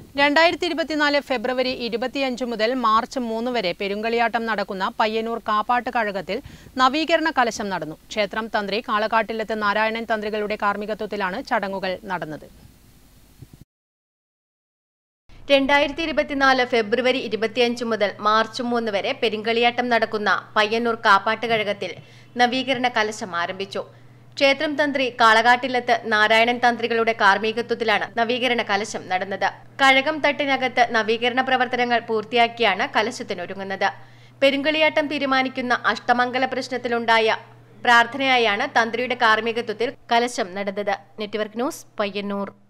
രണ്ടായിരത്തി ഇരുപത്തിനാല് ഫെബ്രുവരി ഇരുപത്തിയഞ്ച് മുതൽ മാർച്ച് മൂന്ന് വരെ പെരുങ്കളിയാട്ടം നടക്കുന്ന പയ്യന്നൂർ കാപ്പാട്ട് കഴകത്തിൽ നവീകരണ കലശം നടന്നു ക്ഷേത്രം തന്ത്രി കാളക്കാട്ടിലത്ത് നാരായണൻ തന്ത്രികളുടെ കാർമ്മികത്വത്തിലാണ് ചടങ്ങുകൾ നടന്നത് രണ്ടായിരത്തി ഇരുപത്തിനാല് ഫെബ്രുവരി ഇരുപത്തിയഞ്ച് മുതൽ മാർച്ച് മൂന്ന് വരെ പെരിങ്കളിയാട്ടം നടക്കുന്ന പയ്യന്നൂർ കാപ്പാട്ട് കഴകത്തിൽ നവീകരണ കലശം ആരംഭിച്ചു ക്ഷേത്രം തന്ത്രി കാളകാട്ടിലത്ത് നാരായണൻ തന്ത്രികളുടെ കാർമ്മികത്വത്തിലാണ് നവീകരണ കലശം നടന്നത് കഴകം തട്ടിനകത്ത് നവീകരണ പ്രവർത്തനങ്ങൾ പൂർത്തിയാക്കിയാണ് കലശത്തിനൊരുങ്ങുന്നത് പെരുങ്കളിയാട്ടം തീരുമാനിക്കുന്ന അഷ്ടമംഗല പ്രശ്നത്തിലുണ്ടായ പ്രാർത്ഥനയായാണ് തന്ത്രിയുടെ കാർമ്മികത്വത്തിൽ കലശം നടന്നത് നെറ്റ്വർക്ക് ന്യൂസ് പയ്യന്നൂർ